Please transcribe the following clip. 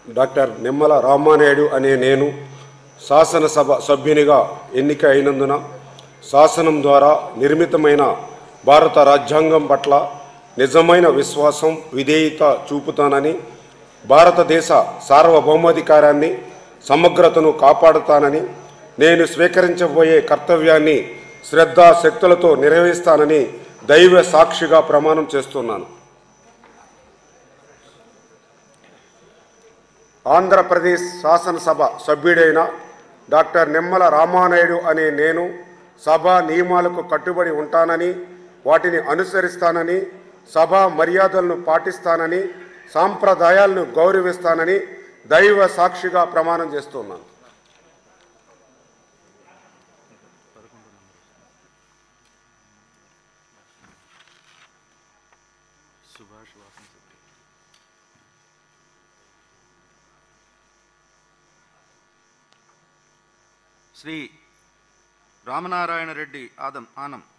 doctor Nimmala Ramanaidu అనే నేను శాసనసభ సభ్యునిగా ఎన్నిక అయినందున శాసనం ద్వారా నిర్మితమైన భారత రాజ్యాంగం పట్ల నిజమైన విశ్వాసం విధేయత చూపుతానని భారతదేశ సార్వభౌమాధికారాన్ని సమగ్రతను కాపాడుతానని నేను స్వీకరించబోయే కర్తవ్యాన్ని శ్రద్ధాశక్తులతో నిర్వహిస్తానని దైవ సాక్షిగా ప్రమాణం చేస్తున్నాను ఆంధ్రప్రదేశ్ శాసనసభ సభ్యుడైన డాక్టర్ నిమ్మల రామానాయుడు అనే నేను సభా నియమాలకు కట్టుబడి ఉంటానని వాటిని అనుసరిస్తానని సభా మర్యాదలను పాటిస్తానని సాంప్రదాయాలను గౌరవిస్తానని దైవ సాక్షిగా ప్రమాణం చేస్తున్నాను శ్రీ రామనారాయణ రెడ్డి ఆదం ఆనం